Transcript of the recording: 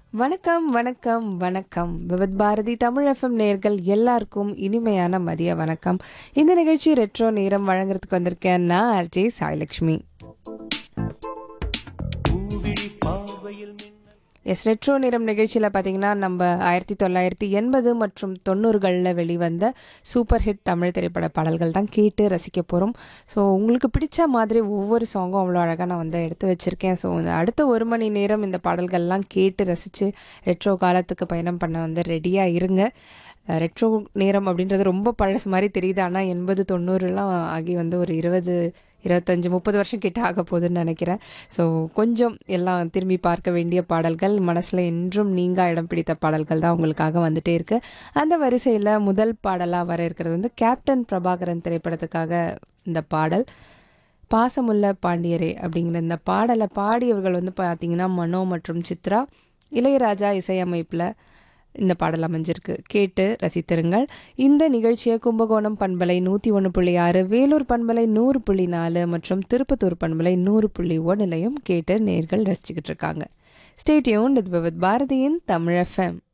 வணக்கம் வணக்கம் வணக்கம் விவத் பாரதி தமிழ் எஃப்எம் நேர்கள் எல்லாருக்கும் இனிமையான மதிய வணக்கம் இந்த நிகழ்ச்சி ரெட்ரோ நேரம் வழங்குறதுக்கு வந்திருக்கேன் நான் ஆர்ஜே சாய்லக்ஷ்மி எஸ் ரெட்ரோ நேரம் நிகழ்ச்சியில் பார்த்தீங்கன்னா நம்ம ஆயிரத்தி தொள்ளாயிரத்தி எண்பது மற்றும் தொண்ணூறுகளில் வெளிவந்த சூப்பர் ஹிட் தமிழ் திரைப்பட பாடல்கள் தான் கேட்டு ரசிக்க போகிறோம் ஸோ உங்களுக்கு பிடிச்ச மாதிரி ஒவ்வொரு சாங்கும் அவ்வளோ அழகாக நான் வந்து எடுத்து வச்சுருக்கேன் ஸோ இந்த அடுத்த ஒரு மணி நேரம் இந்த பாடல்கள்லாம் கேட்டு ரசித்து ரெட்ரோ காலத்துக்கு பயணம் பண்ண வந்து ரெடியாக இருங்க ரெட்ரோ நேரம் அப்படின்றது ரொம்ப பழசு மாதிரி தெரியுது ஆனால் எண்பது தொண்ணூறுலாம் ஆகி வந்து ஒரு இருபது இருபத்தஞ்சி முப்பது வருஷம் கிட்ட ஆக போகுதுன்னு நினைக்கிறேன் ஸோ கொஞ்சம் எல்லாம் திரும்பி பார்க்க வேண்டிய பாடல்கள் மனசில் என்றும் நீங்கா இடம் பிடித்த பாடல்கள் தான் உங்களுக்காக வந்துட்டே இருக்கு அந்த வரிசையில் முதல் பாடலாக வர இருக்கிறது வந்து கேப்டன் பிரபாகரன் திரைப்படத்துக்காக இந்த பாடல் பாசமுள்ள பாண்டியரே அப்படிங்கிற இந்த பாடலை பாடியவர்கள் வந்து பார்த்தீங்கன்னா மனோ மற்றும் சித்ரா இளையராஜா இசையமைப்பில் இந்த பாடல் அமைஞ்சிருக்கு கேட்டு ரசித்திருங்கள் இந்த நிகழ்ச்சியை கும்பகோணம் பண்பலை நூற்றி ஒன்று புள்ளி ஆறு வேலூர் பண்பலை நூறு புள்ளி நாலு மற்றும் திருப்பத்தூர் பண்பலை நூறு புள்ளி ஒன்றுலையும் கேட்டு நேர்கள் ரசிச்சுக்கிட்டு இருக்காங்க ஸ்டேட்யூன் இது வித் பாரதியின் தமிழ் எஃப்எம்